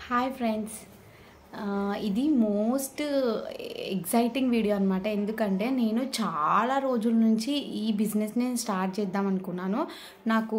hi friends ఇది most exciting video అనమాట ఎందుకంటే నేను చాలా రోజుల నుంచి ఈ బిజినెస్ నేను స్టార్ట్ చేద్దాం అనుకున్నాను నాకు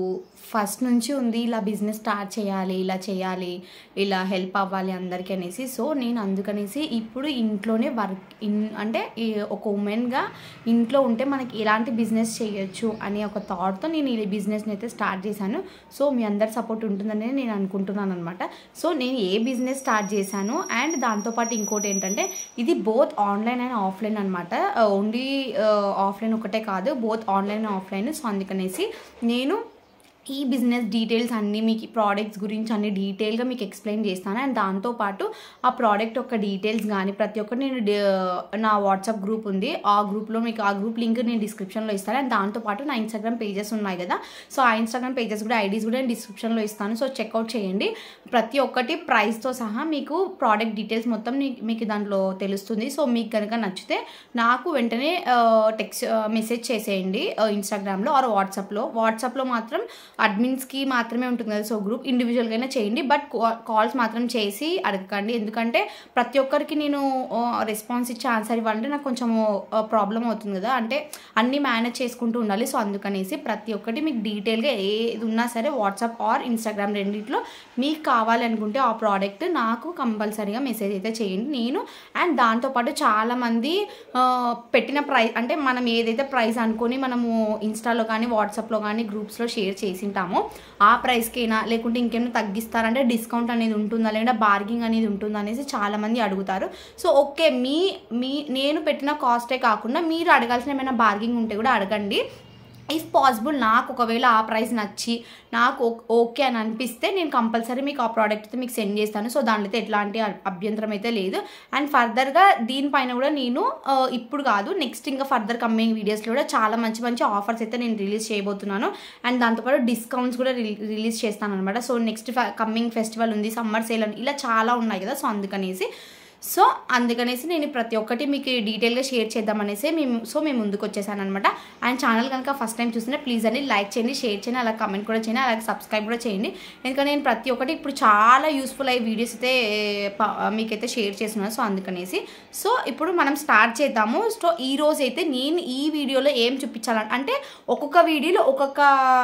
ఫస్ట్ నుంచి ఉంది ఇలా బిజినెస్ స్టార్ట్ చేయాలి ఇలా చేయాలి ఇలా హెల్ప్ అవ్వాలి అందరికీ అనేసి సో నేను అందుకనేసి ఇప్పుడు ఇంట్లోనే వర్క్ ఇన్ అంటే ఈ ఒక ఉమెన్గా ఇంట్లో ఉంటే మనకి ఎలాంటి బిజినెస్ చేయొచ్చు అనే ఒక థాట్తో నేను ఈ బిజినెస్ని అయితే స్టార్ట్ చేశాను సో మీ అందరి సపోర్ట్ ఉంటుందని నేను అనుకుంటున్నాను అనమాట సో నేను ఏ బిజినెస్ స్టార్ట్ చేశాను అండ్ దాంతోపాటు ఇంకోటి ఏంటంటే ఇది బోత్ ఆన్లైన్ అండ్ ఆఫ్లైన్ అనమాట ఓన్లీ ఆఫ్లైన్ ఒకటే కాదు both online and offline so అందుకనేసి నేను ఈ బిజినెస్ డీటెయిల్స్ అన్నీ మీకు ప్రోడక్ట్స్ గురించి అన్ని డీటెయిల్గా మీకు ఎక్స్ప్లెయిన్ చేస్తాను అండ్ దాంతోపాటు ఆ ప్రోడక్ట్ యొక్క డీటెయిల్స్ కానీ ప్రతి ఒక్కటి నేను డి- నా వాట్సాప్ గ్రూప్ ఉంది ఆ గ్రూప్లో మీకు ఆ గ్రూప్ లింక్ నేను డిస్క్రిప్షన్లో ఇస్తాను అండ్ దాంతోపాటు నా ఇన్స్టాగ్రామ్ పేజెస్ ఉన్నాయి కదా సో ఆ ఇన్స్టాగ్రామ్ పేజెస్ కూడా ఐడీస్ కూడా నేను డిస్క్రిప్షన్లో ఇస్తాను సో చెక్అవుట్ చేయండి ప్రతి ఒక్కటి ప్రైస్తో సహా మీకు ప్రోడక్ట్ డీటెయిల్స్ మొత్తం నీ- మీకు దాంట్లో తెలుస్తుంది సో మీకు కనుక నచ్చితే నాకు వెంటనే టెక్స్ట్ మెసేజ్ చేసేయండి ఇన్స్టాగ్రామ్లో ఆర్ వాట్సాప్లో వాట్సాప్లో మాత్రం అడ్మిన్స్కి మాత్రమే ఉంటుంది కదా సో గ్రూప్ ఇండివిజువల్గానే చేయండి బట్ కాల్స్ మాత్రం చేసి అడగకండి ఎందుకంటే ప్రతి ఒక్కరికి నేను రెస్పాన్స్ ఇచ్చే ఆన్సర్ ఇవ్వాలంటే నాకు కొంచెం ప్రాబ్లం అవుతుంది కదా అంటే అన్నీ మేనేజ్ చేసుకుంటూ ఉండాలి సో అందుకనేసి ప్రతి ఒక్కటి మీకు డీటెయిల్గా ఏది ఉన్నా సరే వాట్సాప్ ఆర్ ఇన్స్టాగ్రామ్ రెండిట్లో మీకు కావాలి అనుకుంటే ఆ ప్రోడక్ట్ నాకు కంపల్సరీగా మెసేజ్ అయితే చేయండి నేను అండ్ దాంతోపాటు చాలామంది ఆ, పెట్టిన ప్రైస్ అంటే మనం ఏదైతే ప్రైస్ అనుకొని మనము ఇన్స్టాలో కానీ వాట్సాప్లో కానీ గ్రూప్స్లో షేర్ చేసింటామో ఆ ప్రైస్కైనా లేకుంటే ఇంకేమైనా తగ్గిస్తారంటే డిస్కౌంట్ అనేది ఉంటుందా లేదంటే బార్గింగ్ అనేది ఉంటుందా అనేసి చాలామంది అడుగుతారు సో ఓకే మీ మీ నేను పెట్టిన కాస్టే కాకుండా మీరు అడగాల్సిన ఏమైనా బార్గింగ్ ఉంటే కూడా అడగండి ఇఫ్ పాసిబుల్ నాకు ఒకవేళ ఆ ప్రైస్ నచ్చి నాకు ఓ- ఓకే అని అనిపిస్తే నేను కంపల్సరీ మీకు ఆ ప్రోడక్ట్ అయితే మీకు సెండ్ చేస్తాను సో దాంట్లో అయితే ఎట్లాంటి అ- అభ్యంతరం అయితే లేదు అండ్ ఫర్దర్గా దీనిపైన కూడా నేను ఆ, ఇప్పుడు కాదు నెక్స్ట్ ఇంకా ఫర్దర్ కమ్మింగ్ వీడియోస్లో కూడా చాలా మంచి మంచి ఆఫర్స్ అయితే నేను రిలీజ్ చేయబోతున్నాను అండ్ దాంతోపాటు డిస్కౌంట్స్ కూడా రిలీ- రిలీజ్ చేస్తాను అనమాట సో నెక్స్ట్ కమ్మింగ్ ఫెస్టివల్ ఉంది సమ్మర్ సేల్ అని ఇలా చాలా ఉన్నాయి కదా సో అందుకనేసి సో అందుకనేసి నేను ప్రతి ఒక్కటి మీకు డీటెయిల్గా షేర్ చేద్దామనేసి మేము సో మేము ముందుకు వచ్చేసాను అనమాట అండ్ ఛానల్ కనుక ఫస్ట్ టైం చూస్తుంటే ప్లీజ్ అండి లైక్ చేయండి షేర్ చేయండి అలా కమెంట్ కూడా చేయండి అలాగే సబ్స్క్రైబ్ కూడా చేయండి ఎందుకంటే నేను ప్రతి ఒక్కటి ఇప్పుడు చాలా యూస్ఫుల్ అయ్యే వీడియోస్ అయితే ప- మీకైతే షేర్ చేస్తున్నాను సో అందుకనేసి సో ఇప్పుడు మనం స్టార్ట్ చేద్దాము సో ఈ రోజు అయితే నేను ఈ వీడియోలో ఏం చూపించాలని అంటే ఒక్కొక్క వీడియోలో ఒక్కొక్క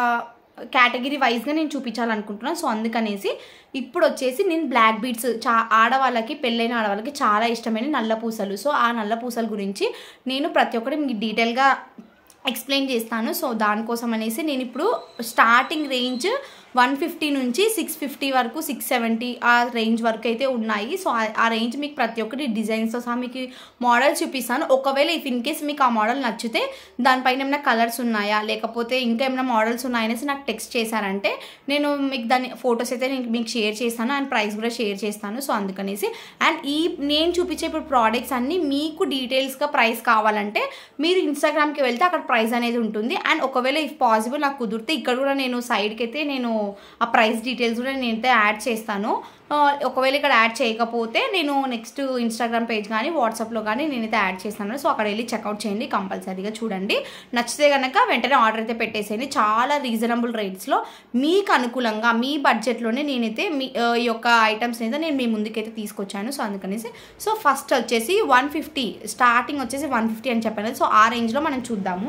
కేటగిరీ వైజ్గా నేను చూపించాలనుకుంటున్నాను సో అందుకనేసి ఇప్పుడు వచ్చేసి నేను బ్లాక్ బీడ్స్ చా ఆడవాళ్ళకి పెళ్ళైన ఆడవాళ్ళకి చాలా ఇష్టమైన నల్ల పూసలు సో ఆ నల్ల పూసల గురించి నేను ప్రతి ఒక్కటి మీకు డీటెయిల్గా ఎక్స్ప్లెయిన్ చేస్తాను సో దానికోసం అనేసి నేను ఇప్పుడు స్టార్టింగ్ రేంజ్ వన్ ఫిఫ్టీ నుంచి సిక్స్ ఫిఫ్టీ వరకు సిక్స్ సెవెంటీ ఆ రేంజ్ వరకు అయితే ఉన్నాయి సో ఆ- ఆ రేంజ్ మీకు ప్రతి ఒక్కటి డిజైన్స్తో సహా మీకు మోడల్ చూపిస్తాను ఒకవేళ ఇఫ్ ఇన్ కేస్ మీకు ఆ మోడల్ నచ్చితే దానిపైన ఏమైనా కలర్స్ ఉన్నాయా లేకపోతే ఇంకా ఏమైనా మోడల్స్ ఉన్నాయనేసి నాకు టెక్స్ట్ చేశారంటే నేను మీకు దాని ఫొటోస్ అయితే నేను మీకు షేర్ చేస్తాను అండ్ ప్రైస్ కూడా షేర్ చేస్తాను సో అందుకనేసి అండ్ ఈ నేను చూపించే ఇప్పుడు ప్రోడక్ట్స్ అన్నీ మీకు డీటెయిల్స్గా ప్రైస్ కావాలంటే మీరు ఇన్స్టాగ్రామ్కి వెళ్తే అక్కడ ప్రైస్ అనేది ఉంటుంది అండ్ ఒకవేళ ఇఫ్ పాసిబుల్ నాకు కుదిరితే ఇక్కడ కూడా నేను సైడ్కి అయితే నేను ఆ ప్రైస్ డీటెయిల్స్ కూడా నేనైతే యాడ్ చేస్తాను ఆ, ఒకవేళ ఇక్కడ యాడ్ చేయకపోతే నేను నెక్స్ట్ ఇన్స్టాగ్రామ్ పేజ్ కానీ వాట్సాప్లో కానీ నేనైతే యాడ్ చేస్తాను సో అక్కడ వెళ్ళి చెక్అవుట్ చేయండి కంపల్సరీగా చూడండి నచ్చితే కనుక వెంటనే ఆర్డర్ అయితే పెట్టేసేయండి చాలా రీజనబుల్ రేట్స్లో మీకు అనుకూలంగా మీ బడ్జెట్లోనే నేనైతే మీ ఆ, ఈ యొక్క ఐటమ్స్ అయితే నేను మీ ముందుకైతే తీసుకొచ్చాను సో అందుకనేసి సో ఫస్ట్ వచ్చేసి వన్ ఫిఫ్టీ స్టార్టింగ్ వచ్చేసి వన్ ఫిఫ్టీ అని చెప్పాను కదా, సో ఆ రేంజ్లో మనం చూద్దాము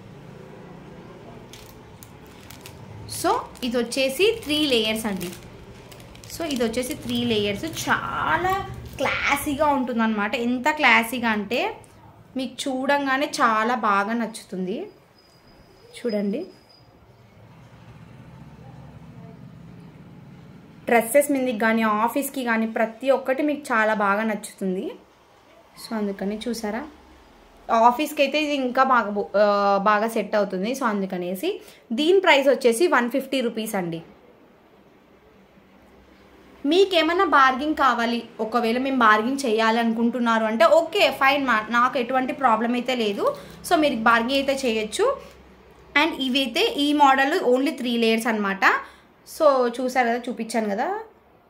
సో ఇది వచ్చేసి త్రీ లేయర్స్ అండి సో ఇది వచ్చేసి త్రీ లేయర్స్ చాలా క్లాసీగా ఉంటుందన్నమాట ఎంత క్లాసీగా అంటే మీకు చూడంగానే చాలా బాగా నచ్చుతుంది చూడండి డ్రెస్సెస్ మీదకి కానీ ఆఫీస్కి కానీ ప్రతి ఒక్కటి మీకు చాలా బాగా నచ్చుతుంది సో అందుకని చూసారా ఆఫీస్కి అయితే ఇది ఇంకా బాగా బో- ఆ, బాగా సెట్ అవుతుంది సో అందుకనేసి దీని ప్రైస్ వచ్చేసి వన్ ఫిఫ్టీ రూపీస్ అండి మీకేమైనా బార్గింగ్ కావాలి ఒకవేళ మేము బార్గింగ్ చేయాలనుకుంటున్నారు అంటే ఓకే ఫైన్ మా నాకు ఎటువంటి ప్రాబ్లం అయితే లేదు సో మీరు బార్గింగ్ అయితే చేయొచ్చు అండ్ ఇవైతే ఈ మోడల్ ఓన్లీ త్రీ లేయర్స్ అనమాట సో చూసారు కదా చూపించాను కదా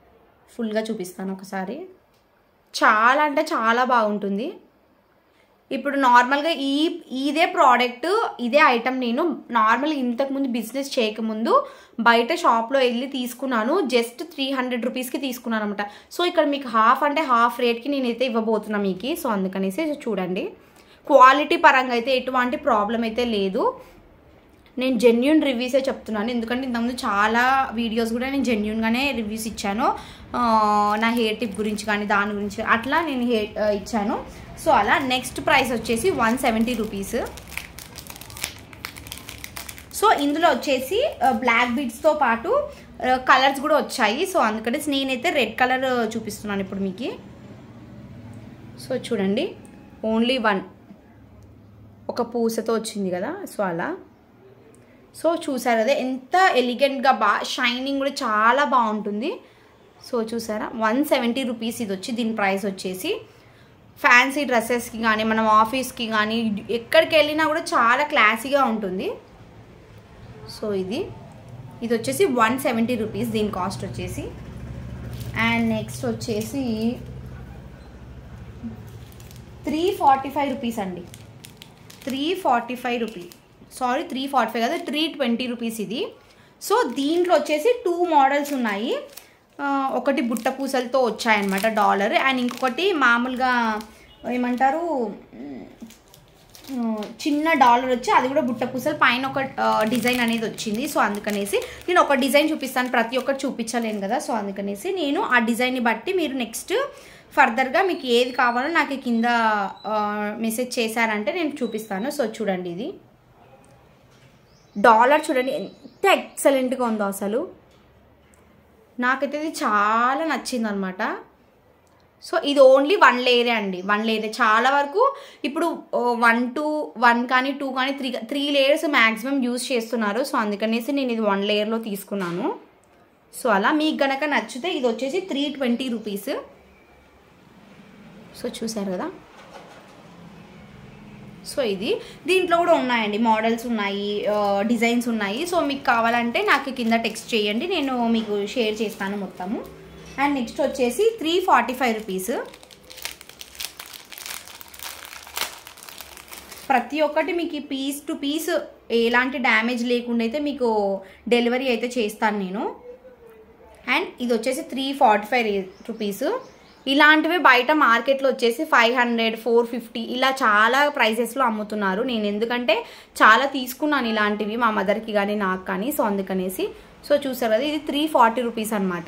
ఫుల్గా చూపిస్తాను ఒకసారి చాలా అంటే చాలా బాగుంటుంది ఇప్పుడు నార్మల్గా ఈ ఇదే ప్రోడక్ట్ ఇదే ఐటమ్ నేను నార్మల్ ఇంతకుముందు బిజినెస్ చేయకముందు బయట షాప్లో వెళ్ళి తీసుకున్నాను జస్ట్ త్రీ హండ్రెడ్ రూపీస్కి తీసుకున్నాను అనమాట సో ఇక్కడ మీకు హాఫ్ అంటే హాఫ్ రేట్కి నేనైతే ఇవ్వబోతున్నా మీకు సో అందుకనేసి చూడండి క్వాలిటీ పరంగా అయితే ఎటువంటి ప్రాబ్లం అయితే లేదు నేను జెన్యున్ రివ్యూసే చెప్తున్నాను ఎందుకంటే ఇంతకుముందు చాలా వీడియోస్ కూడా నేను జెన్యున్గానే రివ్యూస్ ఇచ్చాను ఆ, నా హెయిర్ టిప్ గురించి కానీ దాని గురించి అట్లా నేను హెయిర్ ఇచ్చాను సో అలా నెక్స్ట్ ప్రైస్ వచ్చేసి వన్ సెవెంటీ రూపీస్ సో ఇందులో వచ్చేసి బ్లాక్ బీడ్స్తో పాటు కలర్స్ కూడా వచ్చాయి సో అందుకని నేనైతే రెడ్ కలర్ చూపిస్తున్నాను ఇప్పుడు మీకు సో చూడండి ఓన్లీ వన్ ఒక పూసతో వచ్చింది కదా సో అలా సో చూసారు అదే ఎంత ఎలిగెంట్గా బా షైనింగ్ కూడా చాలా బాగుంటుంది సో చూసారా వన్ సెవెంటీ రూపీస్ ఇది వచ్చి దీని ప్రైస్ వచ్చేసి ఫ్యాన్సీ డ్రెస్సెస్కి కానీ మనం ఆఫీస్కి కానీ ఎక్కడికి వెళ్ళినా కూడా చాలా క్లాసీగా ఉంటుంది సో ఇది ఇది వచ్చేసి వన్ సెవెంటీ రూపీస్ దీని కాస్ట్ వచ్చేసి అండ్ నెక్స్ట్ వచ్చేసి త్రీ ఫార్టీ ఫైవ్ రూపీస్ అండి three forty five rupees sorry three forty five కదా త్రీ ట్వంటీ రూపీస్ ఇది సో దీంట్లో వచ్చేసి టూ మోడల్స్ ఉన్నాయి ఆ, ఒకటి బుట్ట పూసలతో వచ్చాయన్నమాట డాలర్ అండ్ ఇంకొకటి మామూలుగా ఏమంటారు ఆ, చిన్న డాలర్ వచ్చి అది కూడా బుట్ట పూసలు పైన ఒక ఆ, డిజైన్ అనేది వచ్చింది సో అందుకనేసి నేను ఒక డిజైన్ చూపిస్తాను ప్రతి ఒక్కటి చూపించలేను కదా సో అందుకనేసి నేను ఆ డిజైన్ని బట్టి మీరు నెక్స్ట్ ఫర్దర్గా మీకు ఏది కావాలో నాకు కింద మెసేజ్ చేశారంటే నేను చూపిస్తాను సో చూడండి ఇది డాలర్ చూడండి ఎంత ఎక్సలెంట్గా ఉందో అసలు నాకైతే ఇది చాలా నచ్చింది అనమాట సో ఇది ఓన్లీ వన్ లేయరే అండి వన్ లేయరే చాలా వరకు ఇప్పుడు వన్ టూ వన్ కానీ టూ కానీ three three layers maximum use చేస్తున్నారు సో అందుకనేసి నేను ఇది వన్ లేయర్లో తీసుకున్నాను సో అలా మీకు గనక నచ్చితే ఇది వచ్చేసి త్రీ ట్వంటీ రూపీస్ సో చూసారు కదా సో ఇది దీంట్లో కూడా ఉన్నాయండి మోడల్స్ ఉన్నాయి ఆ, డిజైన్స్ ఉన్నాయి సో మీకు కావాలంటే నాకు కింద టెక్స్ట్ చేయండి నేను మీకు షేర్ చేస్తాను మొత్తము అండ్ నెక్స్ట్ వచ్చేసి త్రీ ఫార్టీ ఫైవ్ రూపీస్ ప్రతి ఒక్కటి మీకు ఈ పీస్ టు పీస్ ఎలాంటి డ్యామేజ్ లేకుండా అయితే మీకు డెలివరీ అయితే చేస్తాను నేను అండ్ ఇది వచ్చేసి త్రీ ఫార్టీ ఫైవ్ రూపీస్ ఇలాంటివి బయట మార్కెట్లో వచ్చేసి ఫైవ్ హండ్రెడ్ ఫోర్ ఫిఫ్టీ ఇలా చాలా ప్రైసెస్లో అమ్ముతున్నారు నేను ఎందుకంటే చాలా తీసుకున్నాను ఇలాంటివి మా మదర్కి కానీ నాకు కానీ సో అందుకనేసి సో చూసారు కదా ఇది త్రీ ఫార్టీ రూపీస్ అనమాట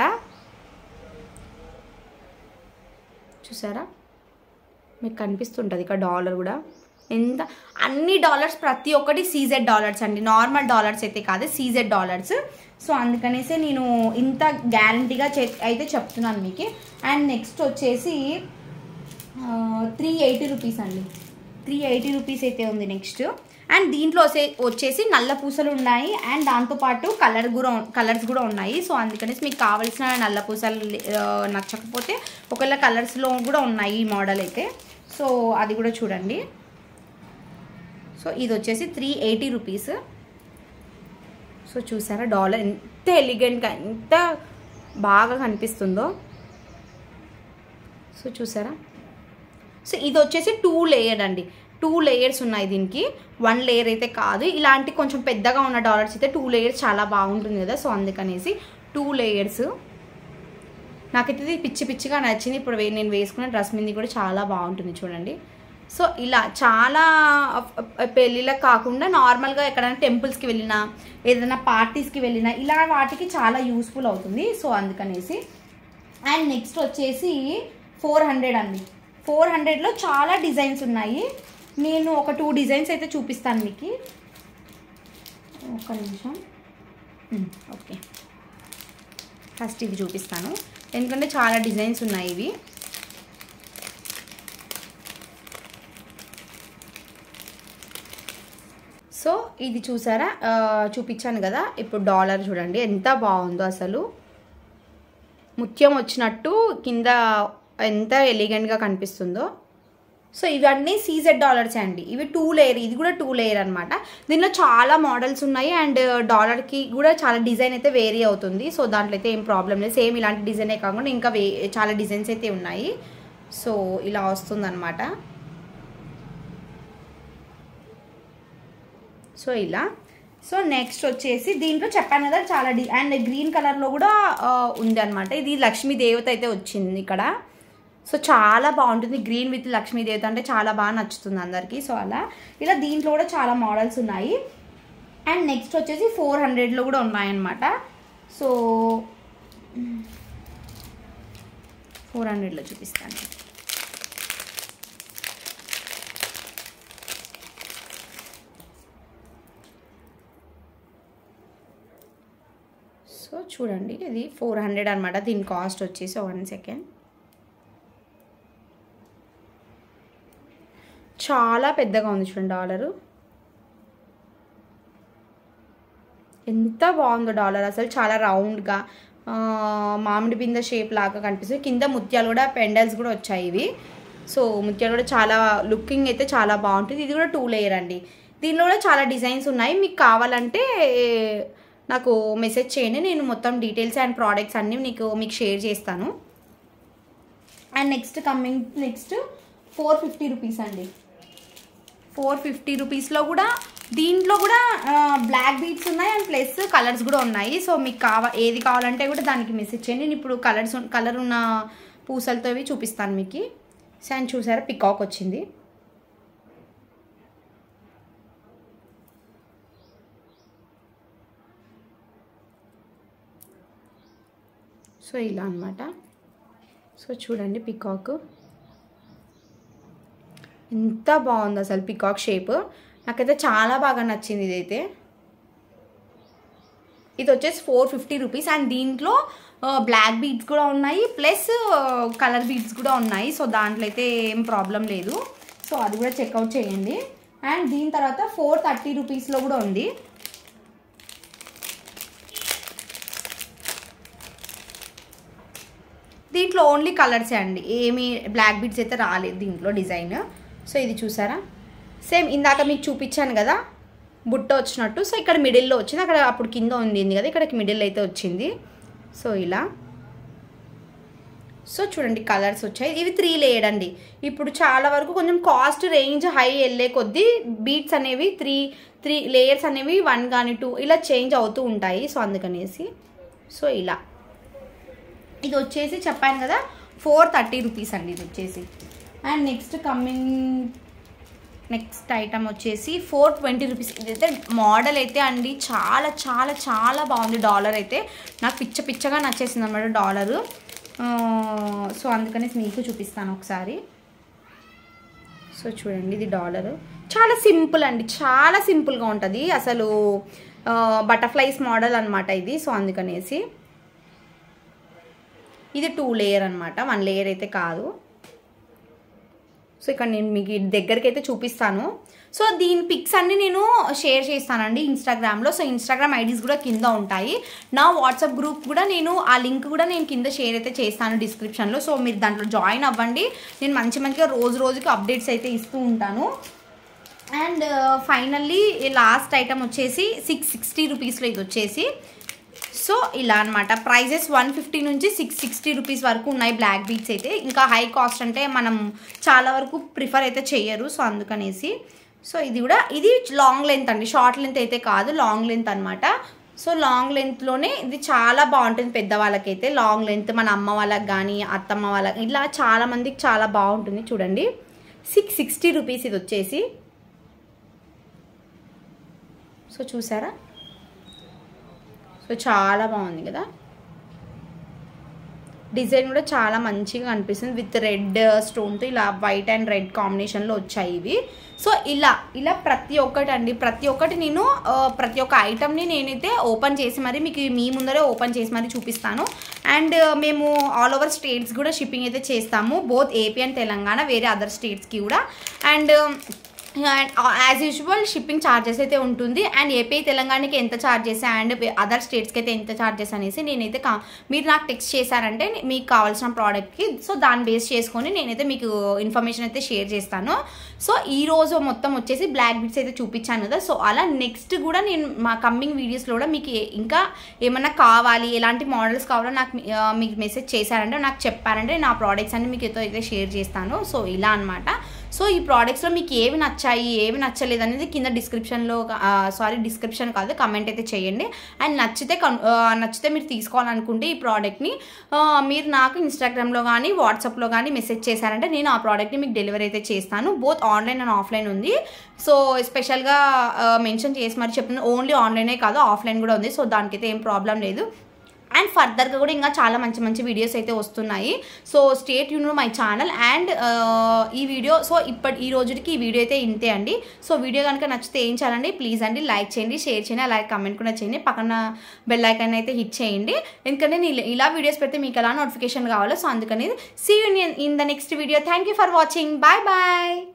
చూసారా మీకు కనిపిస్తుంటుంది ఇక్కడ డాలర్ కూడా ఎంత అన్ని డాలర్స్ ప్రతి ఒక్కటి సీజెడ్ డాలర్స్ అండి నార్మల్ డాలర్స్ అయితే కాదు సీజెడ్ డాలర్స్ సో అందుకనేసే నేను ఇంత గ్యారంటీగా చె అయితే చెప్తున్నాను మీకు అండ్ నెక్స్ట్ వచ్చేసి త్రీ ఎయిటీ రూపీస్ అండి త్రీ ఎయిటీ రూపీస్ అయితే ఉంది నెక్స్ట్ అండ్ దీంట్లో వచ్చే వచ్చేసి నల్ల పూసలు ఉన్నాయి అండ్ దాంతోపాటు కలర్ కూడా కలర్స్ కూడా ఉన్నాయి సో అందుకనేసి మీకు కావాల్సిన నల్ల పూసలు ఆ, నచ్చకపోతే ఒకవేళ కలర్స్లో కూడా ఉన్నాయి ఈ మోడల్ అయితే సో అది కూడా చూడండి సో ఇది వచ్చేసి త్రీ ఎయిటీ రూపీస్ సో చూసారా డాలర్ ఎంత ఎలిగెంట్గా ఎంత బాగా కనిపిస్తుందో సో చూసారా సో ఇది వచ్చేసి టూ లేయర్ అండి టూ లేయర్స్ ఉన్నాయి దీనికి వన్ లేయర్ అయితే కాదు ఇలాంటి కొంచెం పెద్దగా ఉన్న డాలర్స్ అయితే టూ లేయర్స్ చాలా బాగుంటుంది కదా సో అందుకనేసి టూ లేయర్స్ నాకైతే ఇది పిచ్చి పిచ్చిగా నచ్చింది ఇప్పుడు వే- నేను వేసుకున్న డ్రెస్ మీద కూడా చాలా బాగుంటుంది చూడండి సో ఇలా చాలా పెళ్ళిళ్ళకి కాకుండా నార్మల్గా ఎక్కడైనా టెంపుల్స్కి వెళ్ళినా ఏదైనా పార్టీస్కి వెళ్ళినా ఇలా వాటికి చాలా యూస్ఫుల్ అవుతుంది సో అందుకనేసి అండ్ నెక్స్ట్ వచ్చేసి ఫోర్ హండ్రెడ్ అండి ఫోర్ హండ్రెడ్లో చాలా డిజైన్స్ ఉన్నాయి నేను ఒక టూ డిజైన్స్ అయితే చూపిస్తాను మీకు ఒక్క నిమిషం ఉమ్, ఓకే ఫస్ట్ ఇవి చూపిస్తాను ఎందుకంటే చాలా డిజైన్స్ ఉన్నాయి ఇవి సో ఇది చూసారా ఆ, చూపించాను కదా ఇప్పుడు డాలర్ చూడండి ఎంత బాగుందో అసలు ముత్యం వచ్చినట్టు కింద ఎంత ఎలిగెంట్గా కనిపిస్తుందో సో ఇవన్నీ సీజెడ్ డాలర్స్ అండి ఇవి టూ లేయర్ ఇది కూడా టూ లేయర్ అనమాట దీనిలో చాలా మోడల్స్ ఉన్నాయి అండ్ డాలర్కి కూడా చాలా డిజైన్ అయితే వేరీ అవుతుంది సో దాంట్లో అయితే ఏం ప్రాబ్లం లేదు సేమ్ ఇలాంటి డిజైనే కాకుండా ఇంకా వే చాలా డిజైన్స్ అయితే ఉన్నాయి సో ఇలా వస్తుందన్నమాట సో ఇలా సో నెక్స్ట్ వచ్చేసి దీంట్లో చెప్పాను కదా చాలా డి అండ్ గ్రీన్ కలర్లో కూడా ఆ, ఉంది అనమాట ఇది లక్ష్మీ దేవత అయితే వచ్చింది ఇక్కడ సో చాలా బాగుంటుంది గ్రీన్ విత్ లక్ష్మీ దేవత అంటే చాలా బాగా నచ్చుతుంది అందరికీ సో అలా ఇలా దీంట్లో కూడా చాలా మోడల్స్ ఉన్నాయి అండ్ నెక్స్ట్ వచ్చేసి ఫోర్ హండ్రెడ్లో కూడా ఉన్నాయన్నమాట సో ఫోర్ హండ్రెడ్లో చూపిస్తాను సో చూడండి ఇది ఫోర్ హండ్రెడ్ అనమాట దీని కాస్ట్ వచ్చేసి వన్ సెకండ్ చాలా పెద్దగా ఉంది చూడండి డాలరు ఎంత బాగుందో డాలర్ అసలు చాలా రౌండ్గా మామిడి బిందె షేప్ లాగా కనిపిస్తుంది కింద ముత్యాలు కూడా పెండల్స్ కూడా వచ్చాయి ఇవి సో ముత్యాలు కూడా చాలా లుకింగ్ అయితే చాలా బాగుంటుంది ఇది కూడా టూ లేయర్ అండి దీనిలో కూడా చాలా డిజైన్స్ ఉన్నాయి మీకు కావాలంటే నాకు మెసేజ్ చేయండి నేను మొత్తం డీటెయిల్స్ అండ్ ప్రోడక్ట్స్ అన్నీ నీకు మీకు షేర్ చేస్తాను and next coming next four fifty rupees అండి ఫోర్ ఫిఫ్టీ రూపీస్లో కూడా దీంట్లో కూడా బ్లాక్ బీట్స్ ఉన్నాయి అండ్ ప్లస్ కలర్స్ కూడా ఉన్నాయి సో మీకు కావ ఏది కావాలంటే కూడా దానికి మెసేజ్ చేయండి నేను ఇప్పుడు కలర్స్ కలర్ ఉన్న పూసలతో ఇవి చూపిస్తాను మీకు సో అండ్ చూసారా పికాక్ వచ్చింది సో ఇలా అనమాట సో చూడండి పికాక్ ఎంత బాగుంది అసలు పికాక్ షేప్ నాకైతే చాలా బాగా నచ్చింది ఇదైతే ఇది వచ్చేసి ఫోర్ ఫిఫ్టీ రూపీస్ అండ్ దీంట్లో బ్లాక్ బీడ్స్ కూడా ఉన్నాయి ప్లస్ కలర్ బీడ్స్ కూడా ఉన్నాయి సో దాంట్లో అయితే ఏం ప్రాబ్లం లేదు సో అది కూడా చెక్అవుట్ చేయండి అండ్ దీని తర్వాత ఫోర్ థర్టీ రూపీస్లో కూడా ఉంది దీంట్లో ఓన్లీ కలర్సే అండి ఏమి బ్లాక్ బీడ్స్ అయితే రాలేదు దీంట్లో డిజైన్ సో ఇది చూసారా సేమ్ ఇందాక మీకు చూపించాను కదా బుట్ట వచ్చినట్టు సో ఇక్కడ మిడిల్లో వచ్చింది అక్కడ అప్పుడు కింద ఉంది కదా ఇక్కడికి మిడిల్ అయితే వచ్చింది సో ఇలా సో చూడండి కలర్స్ వచ్చాయి ఇవి త్రీ లేయర్ అండి ఇప్పుడు చాలా వరకు కొంచెం కాస్ట్ రేంజ్ హై వెళ్ళే కొద్దీ బీట్స్ అనేవి త్రీ త్రీ లేయర్స్ అనేవి వన్ కానీ టూ ఇలా చేంజ్ అవుతూ ఉంటాయి సో అందుకనేసి సో ఇలా ఇది వచ్చేసి చెప్పాను కదా ఫోర్ థర్టీ రూపీస్ అండి ఇది వచ్చేసి and next coming next item వచ్చేసి ఫోర్ ట్వంటీ రూపీస్ ఇదైతే మోడల్ అయితే అండి చాలా చాలా చాలా బాగుంది డాలర్ అయితే నాకు పిచ్చ పిచ్చగా నచ్చేసింది అనమాట డాలరు సో అందుకనేసి మీకు చూపిస్తాను ఒకసారి సో చూడండి ఇది డాలరు చాలా సింపుల్ అండి చాలా సింపుల్గా ఉంటుంది అసలు బటర్ఫ్లైస్ మోడల్ అనమాట ఇది సో అందుకనేసి ఇది టూ లేయర్ అనమాట వన్ లేయర్ అయితే కాదు సో ఇక్కడ నేను మీకు దగ్గరికి అయితే చూపిస్తాను సో దీని పిక్స్ అన్ని నేను షేర్ చేస్తానండి ఇన్స్టాగ్రామ్లో సో ఇన్స్టాగ్రామ్ ఐడీస్ కూడా కింద ఉంటాయి నా వాట్సాప్ గ్రూప్ కూడా నేను ఆ లింక్ కూడా నేను కింద షేర్ అయితే చేస్తాను డిస్క్రిప్షన్లో సో మీరు దాంట్లో జాయిన్ అవ్వండి నేను మంచి మంచిగా రోజు రోజుకి అప్డేట్స్ అయితే ఇస్తూ ఉంటాను అండ్ ఫైనల్లీ లాస్ట్ ఐటమ్ వచ్చేసి సిక్స్ సిక్స్టీ రూపీస్లో ఇది వచ్చేసి సో ఇలా అనమాట ప్రైజెస్ వన్ ఫిఫ్టీ నుంచి సిక్స్ సిక్స్టీ రూపీస్ వరకు ఉన్నాయి బ్లాక్ బీట్స్ అయితే ఇంకా హై కాస్ట్ అంటే మనం చాలా వరకు ప్రిఫర్ అయితే చెయ్యరు సో అందుకనేసి సో ఇది కూడా ఇది లాంగ్ లెంత్ అండి షార్ట్ లెంత్ అయితే కాదు లాంగ్ లెంత్ అనమాట సో లాంగ్ లెంత్లోనే ఇది చాలా బాగుంటుంది పెద్దవాళ్ళకైతే లాంగ్ లెంత్ మన అమ్మ వాళ్ళకి కానీ అత్తమ్మ వాళ్ళకి ఇలా చాలా మందికి చాలా బాగుంటుంది చూడండి సిక్స్ సిక్స్టీ రూపీస్ ఇది వచ్చేసి సో చూసారా సో చాలా బాగుంది కదా డిజైన్ కూడా చాలా మంచిగా కనిపిస్తుంది విత్ రెడ్ స్టోన్తో ఇలా వైట్ అండ్ రెడ్ కాంబినేషన్లో వచ్చాయి ఇవి సో ఇలా ఇలా ప్రతి ఒక్కటి అండి ప్రతి ఒక్కటి నేను ఆ, ప్రతి ఒక్క ఐటమ్ని నేనైతే ఓపెన్ చేసి మరి మీకు మీ ముందరే ఓపెన్ చేసి మరి చూపిస్తాను అండ్ మేము ఆల్ ఓవర్ స్టేట్స్ కూడా షిప్పింగ్ అయితే చేస్తాము బోత్ ఏపీ అండ్ తెలంగాణ వేరే అదర్ స్టేట్స్కి కూడా and as usual shipping charges అయితే ఉంటుంది అండ్ ఏపీ తెలంగాణకి ఎంత ఛార్జెస్ అండ్ అదర్ స్టేట్స్కి అయితే ఎంత ఛార్జెస్ అనేసి నేనైతే కా మీరు నాకు టెక్స్ట్ చేశారంటే మీకు కావాల్సిన ప్రోడక్ట్కి సో దాన్ని బేస్ చేసుకొని నేనైతే మీకు ఇన్ఫర్మేషన్ అయితే షేర్ చేస్తాను సో ఈ రోజు మొత్తం వచ్చేసి బ్లాక్ బిట్స్ అయితే చూపించాను కదా సో అలా నెక్స్ట్ కూడా నేను మా కమ్మింగ్ వీడియోస్లో కూడా మీకు ఏ- ఇంకా ఏమన్నా కావాలి ఎలాంటి మోడల్స్ కావాలో నాకు మీ- ఆ, మీకు మెసేజ్ చేశారంటే నాకు చెప్పారంటే నా ప్రోడక్ట్స్ అన్ని మీకు అయితే షేర్ చేస్తాను సో ఇలా అనమాట సో ఈ ప్రోడక్ట్స్లో మీకు ఏవి నచ్చాయి ఏవి నచ్చలేదు అనేది కింద డిస్క్రిప్షన్లో సారీ డిస్క్రిప్షన్ కాదు కమెంట్ అయితే చేయండి అండ్ నచ్చితే కన్- ఆ, నచ్చితే మీరు తీసుకోవాలనుకుంటే ఈ ప్రోడక్ట్ని ఆ, మీరు నాకు ఇన్స్టాగ్రామ్లో కానీ వాట్సాప్లో కానీ మెసేజ్ చేశారంటే నేను ఆ ప్రోడక్ట్ని మీకు డెలివరీ అయితే చేస్తాను బోత్ ఆన్లైన్ అండ్ ఆఫ్లైన్ ఉంది సో స్పెషల్గా మెన్షన్ చేసి మరి చెప్తున్నాను ఓన్లీ ఆన్లైనే కాదు ఆఫ్లైన్ కూడా ఉంది సో దానికైతే ఏం ప్రాబ్లం లేదు అండ్ ఫర్దర్గా కూడా ఇంకా చాలా మంచి మంచి వీడియోస్ అయితే వస్తున్నాయి సో స్టేట్ యూన్ మై ఛానల్ అండ్ ఈ వీడియో సో ఇప్పటి ఈ రోజుకి ఈ వీడియో అయితే ఇంతే అండి సో వీడియో కనుక నచ్చితే ఏం చేయాలండి ప్లీజ్ అండి లైక్ చేయండి షేర్ చేయండి అలాగే కమెంట్ కూడా చేయండి పక్కన బెల్ ఐకాన్ అయితే హిట్ చేయండి ఎందుకంటే నేను ఇలా- ఇలా వీడియోస్ పెడితే మీకు ఎలా నోటిఫికేషన్ కావాలో సో అందుకని see you in the next video thank you for watching bye bye